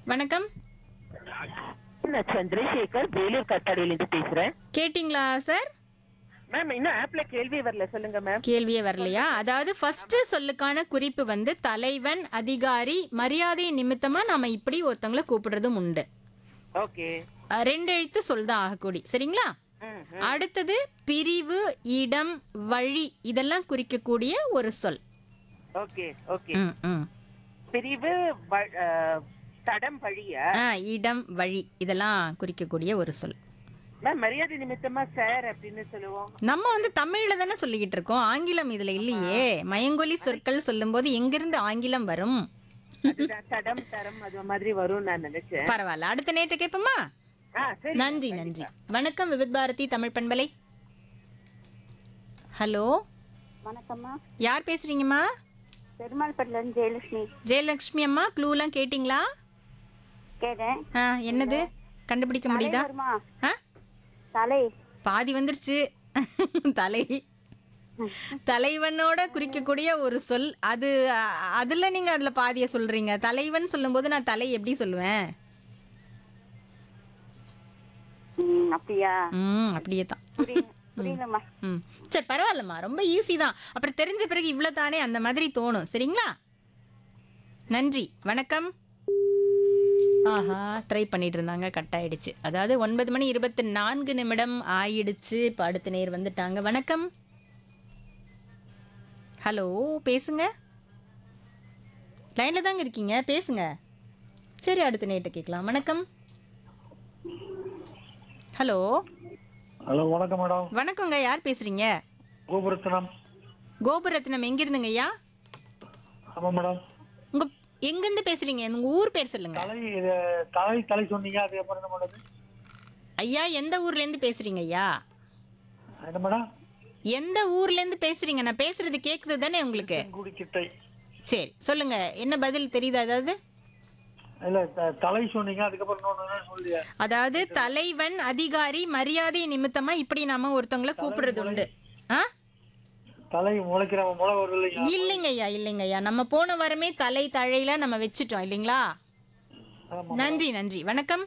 வணக்கம் நான் சந்திரசேகர் வேலூர் கட்டாடியிலிருந்து பேசுறேன் கேட்டிங்களா சார் மேம் இன்னும் ஆப்ல கேள்வி வரல சொல்லுங்க மேம் கேள்வியே வரலையா அதாவது ஃபர்ஸ்ட் சொல்லுக்கான குறிப்பு வந்து தலைவன் அதிகாரி மரியாதை நிமித்தமா நாம இப்படி ஒருத்தவங்கள கூப்பிடுறதும் உண்டு ஓகே அஹ், ரெண்டு எழுத்து சொல் தான் ஆகக்கூடி சரிங்களா அடுத்தது பிரிவு இடம் வழி இதெல்லாம் குறிக்கக்கூடிய ஒரு சொல் ஓகே ஓகே ம், ம். பிரிவு வ- அஹ், தடம் வழிய ஆ, இடம் வழி இதெல்லாம் குறிக்கக்கூடிய ஒரு சொல் மேம் மரியாதை நிமித்தமா சார் அப்படின்னு சொல்லுவோம் நம்ம வந்து தமிழ்ல தானே சொல்லிக்கிட்டு இருக்கோம் ஆங்கிலம் இதுல இல்லையே மயங்கொலி சொற்கள் சொல்லும்போது எங்கிருந்து ஆங்கிலம் வரும் அதுதான் தடம் தரம் அது மாதிரி வரும் நான் நினைச்சேன் பரவாயில்ல அடுத்த நேற்று கேட்போமா ஆ சரி நன்றி நன்றி வணக்கம் விவித் பாரதி தமிழ் பண்பலை ஹலோ வணக்கம்மா யார் பேசுறீங்கம்மா பெருமாள்பட்டில இருந்து ஜெயலட்சுமி ஜெயலட்சுமி அம்மா க்ளூலாம் கேட்டிங்களா கேட்டேன் ஆ என்னது கண்டுபிடிக்க முடியுதா வருமா ஆ தலை பாதி வந்துருச்சு தலை தலைவனோட குறிக்கக்கூடிய ஒரு சொல் அது அ- அதுல நீங்க அதுல பாதிய சொல்றீங்க தலைவன் சொல்லும்போது நான் தலை எப்படி சொல்லுவேன் ம், அப்படியா ம் அப்படியே தான் புரியல புரியலம்மா ம் சரி பரவாயில்லம்மா ரொம்ப ஈஸி தான் அப்புறம் தெரிஞ்ச பிறகு இவ்வளோ தானே அந்த மாதிரி தோணும் சரிங்களா நன்றி வணக்கம் ஆஹா ட்ரை பண்ணிட்டு இருந்தாங்க கட் ஆயிடுச்சு அதாவது ஒன்பது மணி இருபத்தி நான்கு நிமிடம் ஆயிடுச்சு இப்போ அடுத்த நேர் வந்துட்டாங்க வணக்கம் ஹலோ பேசுங்க லைனில் தாங்க இருக்கீங்க பேசுங்க சரி அடுத்த நேர்கிட்ட கேட்கலாம் வணக்கம் ஹலோ ஹலோ வணக்கம் மேடம் வணக்கங்க யார் பேசுறீங்க கோபுரத்தனம் கோபுரத்னம் எங்கிருந்துங்க ஐயா ஆமாம் மேடம் உங்க எங்கிருந்து பேசுறீங்க உங்க ஊர் பேர் சொல்லுங்க தலை இது தலை தலை சொன்னீங்க அது அப்புறம் என்ன மேடம் ஐயா எந்த ஊர்ல இருந்து பேசுறீங்க ஐயா என்ன மேடம் எந்த ஊர்ல இருந்து பேசுறீங்க நான் பேசுறது கேக்குது தானே உங்களுக்கு குடி சிட்டை சரி சொல்லுங்க என்ன பதில் தெரியுதா அதாவது இல்ல த- தலை சொன்னீங்க அதுக்கப்புறம் இன்னொன்னு சொல்லி அதாவது தலைவன் அதிகாரி மரியாதை நிமித்தமா இப்படி நாம ஒருத்தவங்கள கூப்பிடுறது உண்டு ஆ தலை முளைக்கிற முளை வருது இல்லைங்க இல்லைங்க ஐயா இல்லைங்க ஐயா நம்ம போன வாரமே தலை தழையில நம்ம வச்சுட்டோம் இல்லைங்களா ஆமா. நன்றி நன்றி வணக்கம்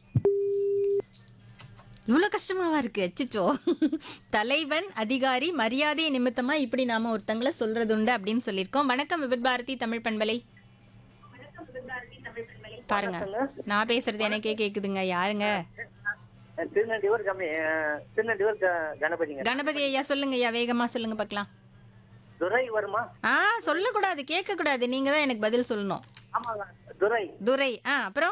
இவ்வளோ கஷ்டமாவா இருக்கு அச்சுச்சோ தலைவன் அதிகாரி மரியாதை நிமித்தமா இப்படி நாம ஒருத்தங்கள சொல்றது உண்டு அப்படின்னு சொல்லியிருக்கோம் வணக்கம் விபத் பாரதி தமிழ் பண்பலை பாருங்க நான் பேசுறது எனக்கே கேக்குதுங்க யாருங்க திருநெல்வேலூர் கம்மி திருநெல்வேலூர் கணபதிங்க கணபதி ஐயா சொல்லுங்க ஐயா வேகமா சொல்லுங்க பார்க்கலாம் துரை வருமா ஆ சொல்லக்கூடாது கேட்க கூடாது நீங்க தான் எனக்கு பதில் சொல்லணும் ஆமாங்க துரை துரை ஆ அப்புறம்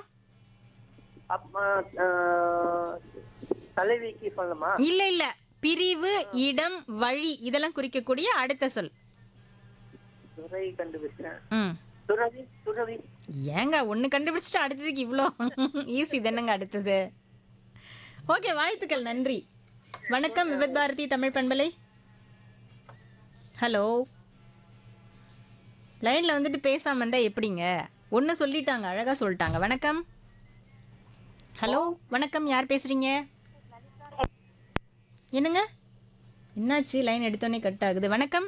தலைவிக்கு சொல்லணுமா இல்ல இல்ல பிரிவு இடம் வழி இதெல்லாம் குறிக்கக்கூடிய அடுத்த சொல் துரை கண்டுபிடிச்சேன் ம் துறவி துறவி ஏங்க ஒன்று கண்டுபிடிச்சிட்டு அடுத்ததுக்கு இவ்வளோ ஈஸி தானேங்க அடுத்தது ஓகே வாழ்த்துக்கள் நன்றி வணக்கம் விபத் பாரதி தமிழ் பண்பலை ஹலோ லைனில் வந்துட்டு பேசாம இருந்தா எப்படிங்க ஒன்று சொல்லிட்டாங்க அழகாக சொல்லிட்டாங்க வணக்கம் ஹலோ வணக்கம் யார் பேசுறீங்க என்னங்க என்னாச்சு லைன் எடுத்தோடனே கட் ஆகுது வணக்கம்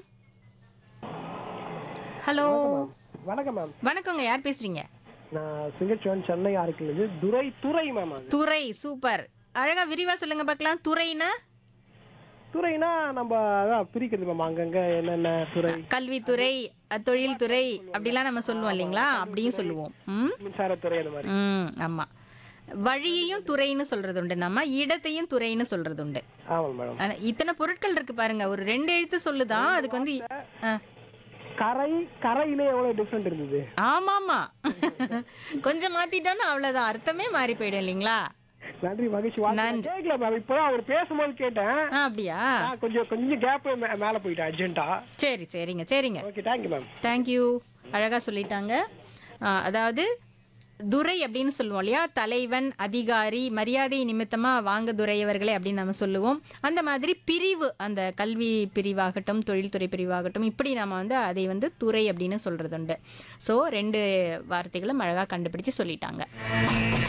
ஹலோ வணக்கம் மேம் வணக்கங்க யார் பேசுறீங்க நான் சிங்கச்சுவன் சென்னை ஆறுக்குலேருந்து துரை துறை மேம் அது துறை சூப்பர் அழகா விரிவா சொல்லுங்க பார்க்கலாம் துறைனா துறைனா நம்ம அதான் பிரிக்கிறது மேம் அங்கங்க என்னென்ன துறை கல்வித்துறை அஹ், தொழில்துறை அப்படிலாம் நம்ம சொல்லுவோம் இல்லைங்களா அப்படியும் சொல்லுவோம் ம் மின்சாரத்துறை அந்த மாதிரி ம் ஆமா வழியையும் துறைன்னு சொல்றது உண்டு நம்ம இடத்தையும் துறைன்னு சொல்றது உண்டு ஆமாம் மேடம் ஆனா, இத்தனை பொருட்கள் இருக்கு பாருங்க ஒரு ரெண்டு எழுத்து சொல்லுதான் அதுக்கு வந்து ஆ, கரை கரையிலே எவ்வளோ டிஃப்ரெண்ட் இருந்தது ஆமாமா கொஞ்சம் மாத்திட்டோம்னா அவ்வளவுதான் அர்த்தமே மாறி போயிடும் இல்லைங்களா நன்றி மகிழ்ச்சி வாழ்த்து. கேட்கல மேம் இப்போதான் அவர் பேசும்போது கேட்டேன் ஆ, அப்படியா நான் கொஞ்சம் கொஞ்சம் கேப் மேலே போயிட்டேன் அர்ஜென்ட்டா சரி சரிங்க சரிங்க ஓகே தேங்க்யூ மேம் தேங்க்யூ அழகாக சொல்லிட்டாங்க ஆ, அதாவது துரை அப்படின்னு சொல்லுவோம் இல்லையா தலைவன் அதிகாரி மரியாதை நிமித்தமாக வாங்க துரையவர்களே அப்படின்னு நம்ம சொல்லுவோம் அந்த மாதிரி பிரிவு அந்த கல்வி பிரிவாகட்டும் தொழில்துறை பிரிவாகட்டும் இப்படி நம்ம வந்து அதை வந்து துறை அப்படின்னு சொல்கிறது உண்டு ஸோ ரெண்டு வார்த்தைகளும் அழகாக கண்டுபிடிச்சு சொல்லிட்டாங்க